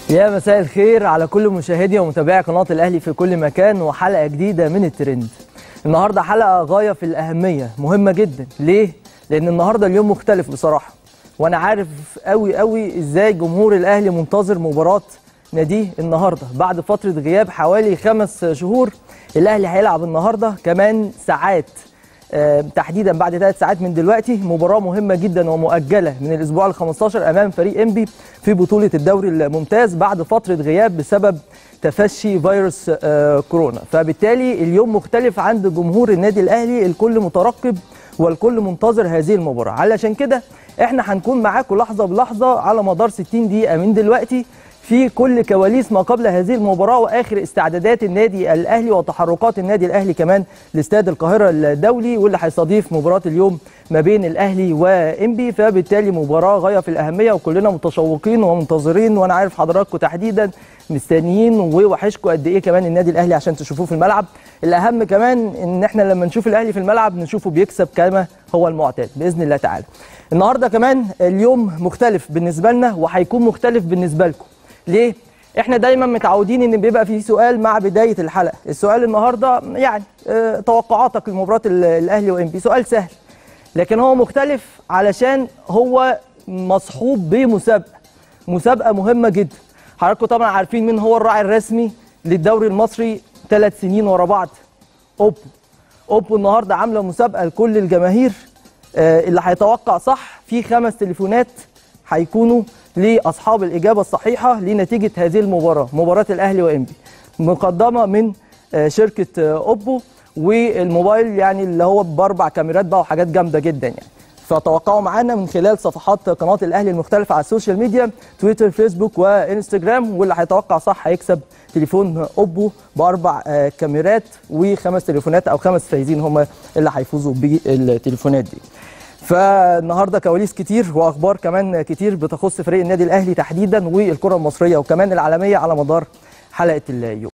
يا مساء الخير على كل مشاهدي ومتابعي قناة الأهلي في كل مكان وحلقة جديدة من الترند النهاردة حلقة غاية في الأهمية مهمة جدا ليه؟ لأن النهاردة اليوم مختلف بصراحة وأنا عارف قوي قوي إزاي جمهور الأهلي منتظر مباراة ناديه النهاردة بعد فترة غياب حوالي خمس شهور الأهلي هيلعب النهاردة كمان ساعات آه، تحديدا بعد ثلاث ساعات من دلوقتي مباراه مهمه جدا ومؤجله من الاسبوع ال 15 امام فريق انبي في بطوله الدوري الممتاز بعد فتره غياب بسبب تفشي فيروس آه، كورونا فبالتالي اليوم مختلف عند جمهور النادي الاهلي الكل مترقب والكل منتظر هذه المباراه علشان كده احنا هنكون معاكم لحظه بلحظه على مدار 60 دقيقه من دلوقتي في كل كواليس ما قبل هذه المباراه واخر استعدادات النادي الاهلي وتحركات النادي الاهلي كمان لاستاد القاهره الدولي واللي هيستضيف مباراه اليوم ما بين الاهلي وانبي فبالتالي مباراه غايه في الاهميه وكلنا متشوقين ومنتظرين وانا عارف حضراتكم تحديدا مستنيين ووحشكم قد ايه كمان النادي الاهلي عشان تشوفوه في الملعب الاهم كمان ان احنا لما نشوف الاهلي في الملعب نشوفه بيكسب كما هو المعتاد باذن الله تعالى النهارده كمان اليوم مختلف بالنسبه لنا وهيكون مختلف بالنسبه لكم ليه؟ احنا دايما متعودين ان بيبقى في سؤال مع بدايه الحلقه، السؤال النهارده يعني اه توقعاتك لمباراه ال- الاهلي وانبي، سؤال سهل لكن هو مختلف علشان هو مصحوب بمسابقه، مسابقه مهمه جدا. حضراتكم طبعا عارفين مين هو الراعي الرسمي للدوري المصري ثلاث سنين ورا بعض؟ اوبو. اوبو النهارده عامله مسابقه لكل الجماهير آه، اللي هيتوقع صح في خمس تليفونات هيكونوا لاصحاب الاجابه الصحيحه لنتيجه هذه المباراه مباراه الاهلي وانبي مقدمه من آه، شركه آه، اوبو والموبايل يعني اللي هو باربع كاميرات بقى وحاجات جامده جدا يعني فتوقعوا معانا من خلال صفحات قناه الاهلي المختلفه على السوشيال ميديا تويتر فيسبوك وانستجرام واللي هيتوقع صح هيكسب تليفون اوبو باربع آه، كاميرات وخمس تليفونات او خمس فايزين هم اللي هيفوزوا بالتليفونات دي فالنهارده كواليس كتير واخبار كمان كتير بتخص فريق النادي الاهلي تحديدا والكره المصريه وكمان العالميه على مدار حلقه اليوم